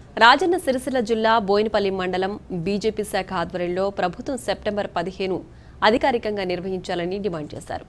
రాజన్న సిరిసిల్ల జిల్లా బోయినపల్లి మండలం బీజేపీ శాఖ ఆధ్వర్యంలో ప్రభుత్వం సెప్టెంబర్ పదిహేను అధికారికంగా నిర్వహించాలని డిమాండ్ చేశారు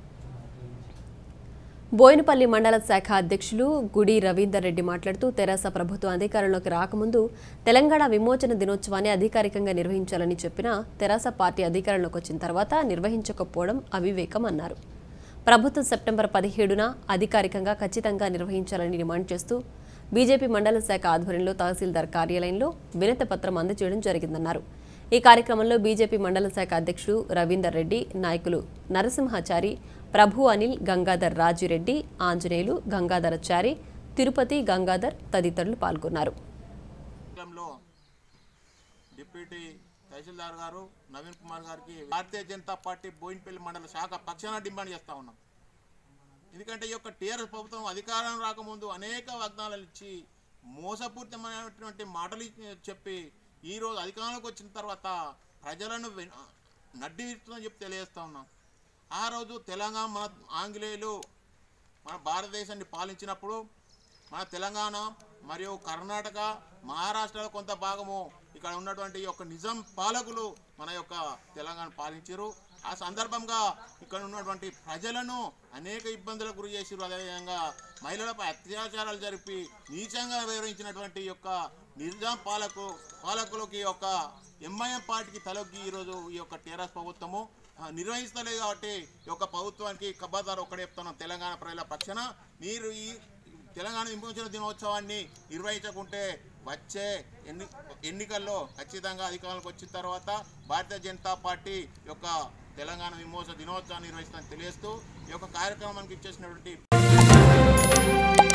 బోయినపల్లి మండల శాఖ అధ్యక్షులు గుడి రవీందర్ రెడ్డి మాట్లాడుతూ తెరాస ప్రభుత్వం అధికారంలోకి రాకముందు తెలంగాణ విమోచన దినోత్సవాన్ని అధికారికంగా నిర్వహించాలని చెప్పినా తెరాస పార్టీ అధికారంలోకి వచ్చిన తర్వాత నిర్వహించకపోవడం అవివేకం అన్నారు ప్రభుత్వం సెప్టెంబర్ పదిహేడున అధికారికంగా ఖచ్చితంగా నిర్వహించాలని డిమాండ్ చేస్తూ బీజేపీ మండల శాఖ ఆధ్వర్యంలో తహసీల్దార్ కార్యాలయంలో వినతి పత్రం అందజేయడం జరిగిందన్నారు ఈ కార్యక్రమంలో బీజేపీ మండల శాఖ అధ్యక్షుడు రవీందర్ రెడ్డి నాయకులు నరసింహాచారి ప్రభు అనిల్ గంగాధర్ రాజిరెడ్డి ఆంజనేయులు గంగాధరచారి తిరుపతి గంగాధర్ తదితరులు పాల్గొన్నారు లో డిప్యూటీ తహసీల్దార్ గారు నవీన్ కుమార్ గారికి భారతీయ జనతా పార్టీ బోయినపల్లి మండల శాఖ పక్షాన డిమాండ్ చేస్తా ఉన్నాం ఎందుకంటే ఈ యొక్క టీఆర్ఎస్ ప్రభుత్వం అధికారం రాకముందు అనేక వాగ్దానాలు ఇచ్చి మోసపూరితమైనటువంటి మాటలు ఇచ్చి- చెప్పి ఈరోజు అధికారంలోకి వచ్చిన తర్వాత ప్రజలను వెన్- నడ్డి విరుతుందని చెప్పి తెలియజేస్తా ఉన్నాం ఆ రోజు తెలంగాణ మన ఆంగ్లేయులు మన భారతదేశాన్ని పాలించినప్పుడు మన తెలంగాణ మరియు కర్ణాటక మహారాష్ట్రలో కొంత భాగము ఇక్కడ ఉన్నటువంటి ఈ యొక్క నిజాం పాలకులు మన యొక్క తెలంగాణ పాలించారు ఆ సందర్భంగా ఇక్కడ ఉన్నటువంటి ప్రజలను అనేక ఇబ్బందులకు గురి చేసిరు అదేవిధంగా మహిళలపై అత్యాచారాలు జరిపి నీచంగా వివరించినటువంటి ఈ యొక్క నిజాం పాలకు పాలకులకి ఈ యొక్క ఎంఐఎం పార్టీకి తలొగ్గి ఈరోజు ఈ యొక్క టీఆర్ఎస్ ప్రభుత్వము ఆ, నిర్వహిస్తలేదు కాబట్టి ఈ యొక్క ప్రభుత్వానికి కబ్బాదారు ఒక్కడే చెప్తున్నాం తెలంగాణ ప్రజల పక్షాన మీరు ఈ తెలంగాణ విమోచన దినోత్సవాన్ని నిర్వహించకుంటే వచ్చే ఎన్ని ఎన్నికల్లో ఖచ్చితంగా అధికారంలోకి వచ్చిన తర్వాత భారతీయ జనతా పార్టీ యొక్క తెలంగాణ విమోచన దినోత్సవాన్ని నిర్వహిస్తామని తెలియజేస్తూ ఈ యొక్క కార్యక్రమానికి ఇచ్చేసినటువంటి